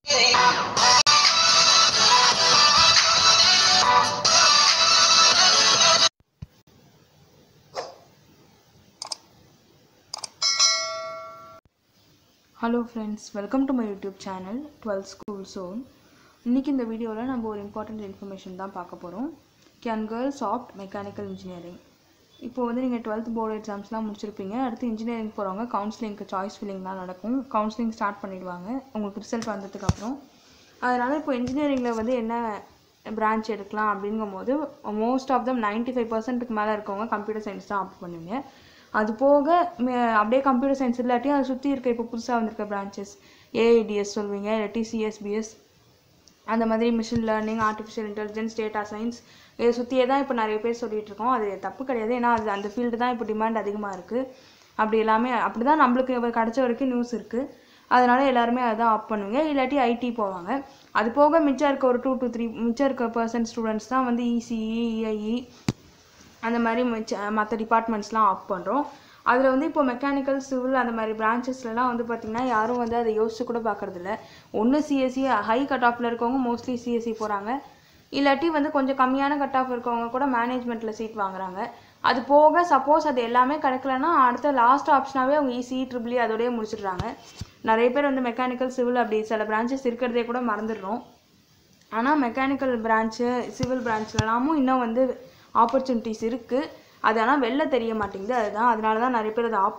hello friends welcome to my YouTube channel twelfth school zone இன்றைக்கி இந்த வீடியோவில் நம்ம ஒரு இம்பார்ட்டண்ட் இன்ஃபர்மேஷன் தான் பார்க்க போகிறோம் can girls opt mechanical engineering இப்போ வந்து நீங்கள் டுவெல்த் போர்டு எக்ஸாம்ஸ்லாம் முடிச்சிருப்பீங்க அடுத்து இன்ஜினியரிங் போகிறவங்க கவுன்சிலிங்க்கு சாய்ஸ் ஃபில்லிங்லாம் நடக்கும் கவுன்சிலிங் ஸ்டார்ட் பண்ணிடுவாங்க உங்களுக்கு ரிசல்ட் வந்ததுக்கப்புறம் அதனால் இப்போ இன்ஜினியரிங்கில் வந்து என்ன பிரான்ச் எடுக்கலாம் அப்படிங்கும்போது most of them ninety five பர்சன்ட்டுக்கு மேலே இருக்கவங்க கம்ப்யூட்டர் சயின்ஸ் தான் ஆப்ட் பண்ணுவீங்க அது போக மே- அப்படியே கம்ப்யூட்டர் சயின்ஸ் இல்லாட்டி அதை சுற்றி இருக்க இப்போ புதுசாக வந்திருக்க பிரான்ச்சஸ் ஏஐடிஎஸ் சொல்வீங்க இல்லாட்டி சிஎஸ்பிஎஸ் அந்த மாதிரி machine learning artificial intelligence data science இதை சுற்றியே தான் இப்போ நிறைய பேர் சொல்லிட்டு இருக்கோம் அது தப்பு கிடையாது ஏன்னா அது அந்த ஃபீல்டு தான் இப்போ டிமாண்ட் அதிகமாக இருக்குது அப்படி எல்லாமே அப்படி தான் நம்மளுக்கு இப்ப கிடைச்ச வரைக்கும் நியூஸ் இருக்குது அதனால எல்லாருமே அதான் ஆப் பண்ணுவீங்க இல்லாட்டி ஐடி போவாங்க அது போக மிச்சம் இருக்க ஒரு டூ to த்ரீ மிச்சம் இருக்க பர்சன்ட் ஸ்டூடெண்ட்ஸ் தான் வந்து இசிஇ இஐஇ அந்த மாதிரி மிச்ச மற்ற டிபார்ட்மெண்ட்ஸ்லாம் ஆப் பண்ணுறோம் அதில் வந்து இப்போ மெக்கானிக்கல் சிவில் அந்த மாதிரி பிரான்ச்சஸ்லலாம் வந்து பார்த்திங்கன்னா யாரும் வந்து அதை யோசிச்சு கூட பார்க்கறதில்ல ஒன்று சிஎஸ்சி ஹை கட் ஆஃபில் இருக்கவங்க மோஸ்ட்லி சிஎஸ்சி போகிறாங்க இல்லாட்டி வந்து கொஞ்சம் கம்மியான கட் ஆஃப் இருக்கவங்க கூட மேனேஜ்மெண்ட்டில் சீட் வாங்குறாங்க அது போக சப்போஸ் அது எல்லாமே கிடைக்கலன்னா அடுத்த லாஸ்ட் ஆப்ஷனாகவே அவங்க இசி ட்ரிபிளி அதோடய முடிச்சிடுறாங்க நிறைய பேர் வந்து மெக்கானிக்கல் சிவில் அப்படி சில பிரான்ச்சஸ் இருக்கிறதே கூட மறந்துடுறோம் ஆனால் மெக்கானிக்கல் பிரான்ச்சு சிவில் பிரான்ச்லலாமும் இன்னும் வந்து ஆப்பர்ச்சுனிட்டிஸ் இருக்குது அது ஆனால் வெளில தெரிய மாட்டேங்குது அதுதான் அதனால தான் நிறைய பேர் அதை ஆப்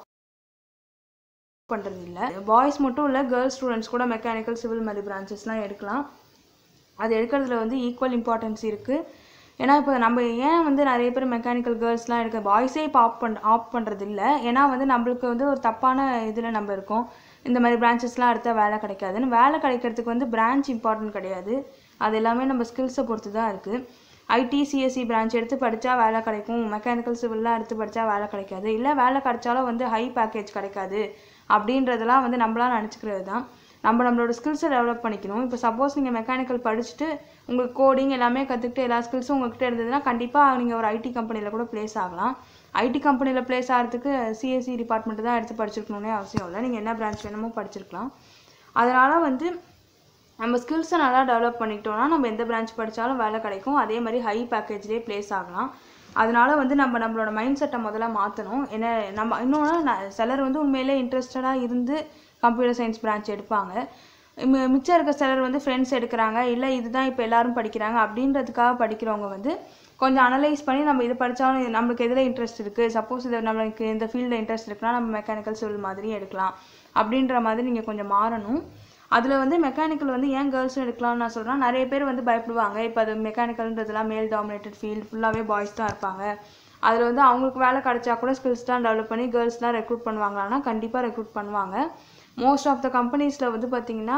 பண்ணுறது இல்லை பாய்ஸ் மட்டும் இல்லை கேர்ள்ஸ் ஸ்டூடெண்ட்ஸ் கூட மெக்கானிக்கல் சிவில் மாதிரி பிரான்ச்சஸ்லாம் எடுக்கலாம் அது எடுக்கிறதுல வந்து ஈக்குவல் இம்பார்ட்டன்ஸ் இருக்குது ஏன்னா இப்போ நம்ம ஏன் வந்து நிறைய பேர் மெக்கானிக்கல் கேர்ள்ஸ்லாம் எடுக்க பாய்ஸே இப்போ ஆப் பண் ஆப் பண்ணுறது இல்லை ஏன்னா வந்து நம்மளுக்கு வந்து ஒரு தப்பான இதில் நம்ம இருக்கோம் இந்த மாதிரி பிரான்ச்சஸ்லாம் எடுத்தால் வேலை கிடைக்காதுன்னு வேலை கிடைக்கிறதுக்கு வந்து பிரான்ச் இம்பார்ட்டன்ட் கிடையாது அது எல்லாமே நம்ம ஸ்கில்ஸை பொறுத்து தான் இருக்குது ஐடி சிஎஸ்சி பிரான்ச் எடுத்து படித்தா வேலை கிடைக்கும் மெக்கானிக்கல் சிவில்லாம் எடுத்து படித்தா வேலை கிடைக்காது இல்லை வேலை கிடைச்சாலும் வந்து ஹை பேக்கேஜ் கிடைக்காது அப்படின்றதெல்லாம் வந்து நம்மளாம் நினச்சிக்கிறது தான் நம்ம நம்மளோட ஸ்கில்ஸை டெவலப் பண்ணிக்கணும் இப்போ சப்போஸ் நீங்கள் மெக்கானிக்கல் படிச்சுட்டு உங்களுக்கு கோடிங் எல்லாமே கற்றுக்கிட்டு எல்லா ஸ்கில்ஸும் உங்ககிட்ட இருந்ததுன்னா கண்டிப்பாக நீங்கள் ஒரு ஐடி கம்பெனியில் கூட ப்ளேஸ் ஆகலாம் ஐடி கம்பெனியில் ப்ளேஸ் ஆகிறதுக்கு சிஎஸ்சி டிபார்ட்மெண்ட் தான் எடுத்து படிச்சிருக்கணும்னே அவசியம் இல்லை நீங்கள் என்ன பிரான்ச் வேணுமோ படிச்சிருக்கலாம் அதனால் வந்து நம்ம ஸ்கில்ஸை நல்லா டெவலப் பண்ணிக்கிட்டோம்னா நம்ம எந்த பிரான்ச் படித்தாலும் வேலை கிடைக்கும் அதே மாதிரி ஹை பேக்கேஜ்லேயே ப்ளேஸ் ஆகலாம் அதனால வந்து நம்ம நம்மளோட மைண்ட் செட்டை முதல்ல மாற்றணும் ஏன்னா நம்ம இன்னொன்று ந- சிலர் வந்து உண்மையிலே இன்ட்ரெஸ்டடாக இருந்து கம்ப்யூட்டர் சயின்ஸ் பிரான்ச் எடுப்பாங்க மி- மிச்சம் இருக்க சிலர் வந்து ஃப்ரெண்ட்ஸ் எடுக்கிறாங்க இல்லை இதுதான் இப்போ எல்லாரும் படிக்கிறாங்க அப்படின்றதுக்காக படிக்கிறவங்க வந்து கொஞ்சம் அனலைஸ் பண்ணி நம்ம இது படித்தாலும் நம்மளுக்கு எதில் இன்ட்ரெஸ்ட் இருக்குது சப்போஸ் இது நம்மளுக்கு இந்த ஃபீல்டில் இன்ட்ரெஸ்ட் இருக்குன்னா நம்ம மெக்கானிக்கல் சிவில் மாதிரி எடுக்கலாம் அப்படின்ற மாதிரி நீங்கள் கொஞ்சம் மாறணும் அதில் வந்து மெக்கானிக்கல் வந்து ஏன் கேர்ள்ஸும் எடுக்கலாம்னு நான் சொல்கிறேன் நிறைய பேர் வந்து பயப்படுவாங்க இப்போ அது மெக்கானிக்கல்ன்றதுலாம் மேல் டாமினேட்டட் ஃபீல்டு ஃபுல்லாகவே பாய்ஸ் தான் இருப்பாங்க அதில் வந்து அவங்களுக்கு வேலை கிடைச்சா கூட ஸ்கில்ஸ் தான் டெவலப் பண்ணி கேர்ள்ஸ்லாம் ரெக்ரூட் பண்ணுவாங்களான்னா கண்டிப்பாக ரெக்ரூட் பண்ணுவாங்க மோஸ்ட் ஆஃப் த கம்பெனிஸில் வந்து பார்த்தீங்கன்னா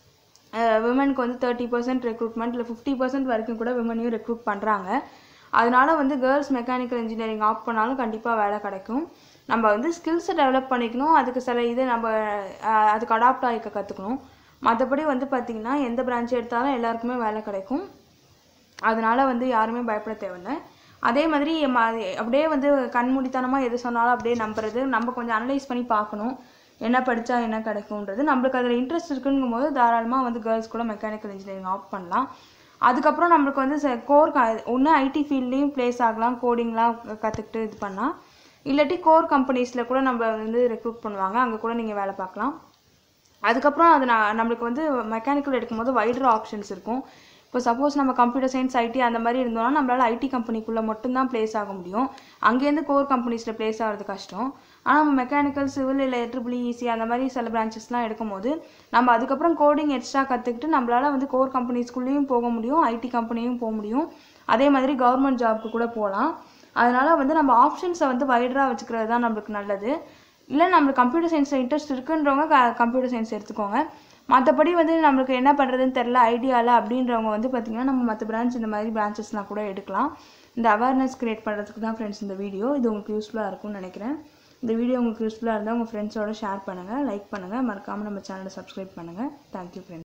விமனுக்கு வந்து தேர்ட்டி பர்சன்ட் ரெக்ரூட்மெண்ட் இல்லை ஃபிஃப்டி பர்சன்ட் வரைக்கும் கூட விமனையும் ரெக்ரூட் பண்ணுறாங்க அதனால வந்து கேர்ள்ஸ் மெக்கானிக்கல் இன்ஜினியரிங் ஆப் பண்ணாலும் கண்டிப்பாக வேலை கிடைக்கும் நம்ம வந்து ஸ்கில்ஸை டெவலப் பண்ணிக்கணும் அதுக்கு சில இது நம்ம அஹ், அதுக்கு அடாப்ட் ஆகிக்க கற்றுக்கணும் மற்றபடி வந்து பார்த்திங்கன்னா எந்த பிரான்ச் எடுத்தாலும் எல்லாருக்குமே வேலை கிடைக்கும் அதனால வந்து யாருமே பயப்பட தேவையில்லை அதே மாதிரி ம- அப்படியே வந்து கண்மூடித்தனமாக எது சொன்னாலும் அப்படியே நம்புறது நம்ம கொஞ்சம் அனலைஸ் பண்ணி பார்க்கணும் என்ன படித்தா என்ன கிடைக்கும்ன்றது நம்மளுக்கு அதில் இன்ட்ரெஸ்ட் இருக்குங்கும் போது தாராளமாக வந்து கேர்ள்ஸ் கூட மெக்கானிக்கல் இன்ஜினியரிங் ஆப் பண்ணலாம் அதுக்கப்புறம் நம்மளுக்கு வந்து கோர் ஒன்று ஐடி ஃபீல்ட்லேயும் ப்ளேஸ் ஆகலாம் கோடிங்லாம் கற்றுக்கிட்டு இது பண்ணலாம் இல்லாட்டி கோர் கம்பெனிஸில் கூட நம்ம வந்து ரெக்ரூட் பண்ணுவாங்க அங்கே கூட நீங்கள் வேலை பார்க்கலாம் அதுக்கப்புறம் அது நான் நம்மளுக்கு வந்து மெக்கானிக்கல் எடுக்கும்போது வைடர் ஆப்ஷன்ஸ் இருக்கும் இப்போ சப்போஸ் நம்ம கம்ப்யூட்டர் சயின்ஸ் ஐடி அந்த மாதிரி இருந்தோம்னா நம்மளால ஐடி கம்பெனிக்குள்ளே மட்டும்தான் ப்ளேஸ் ஆக முடியும் அங்கேருந்து கோர் கம்பெனிஸில் ப்ளேஸ் ஆகிறது கஷ்டம் ஆனால் நம்ம மெக்கானிக்கல் சிவில் இல்லை ட்ரிபிள் இசி அந்த மாதிரி சில பிரான்ச்சஸ்லாம் எடுக்கும்போது நம்ம அதுக்கப்புறம் கோடிங் எக்ஸ்ட்ரா கற்றுக்கிட்டு நம்மளால வந்து கோர் கம்பெனிஸ்குள்ளேயும் போக முடியும் ஐடி கம்பெனியும் போக முடியும் அதே மாதிரி கவர்மெண்ட் ஜாப்க்கு கூட போகலாம் அதனால வந்து நம்ம ஆப்ஷன்ஸை வந்து வைடராக வச்சுக்கிறது தான் நம்மளுக்கு நல்லது இல்லை நம்மளுக்கு கம்ப்யூட்டர் சயின்ஸில் இன்ட்ரெஸ்ட் இருக்குன்றவங்க க கம்ப்யூட்டர் சயின்ஸ் எடுத்துக்கோங்க மற்றபடி வந்து நம்மளுக்கு என்ன பண்ணுறதுன்னு தெரில ஐடியாவில் அப்படின்றவங்க வந்து பார்த்திங்கன்னா நம்ம மற்ற பிரான்ச் இந்த மாதிரி பிரான்ச்சஸ்லாம் கூட எடுக்கலாம் இந்த அவேர்னஸ் க்ரியேட் பண்ணுறதுக்கு தான் ஃப்ரெண்ட்ஸ் இந்த வீடியோ இது உங்களுக்கு யூஸ்ஃபுல்லாக இருக்கும்னு நினைக்கிறேன் இந்த வீடியோ உங்களுக்கு யூஸ்ஃபுல்லாக இருந்தால் உங்கள் ஃப்ரெண்ட்ஸோட ஷேர் பண்ணுங்கள் லைக் பண்ணுங்கள் மறக்காமல் நம்ம சேனலை சப்ஸ்கிரைப் பண்ணுங்கள் தேங்க்யூ ஃப்ரெண்ட்ஸ்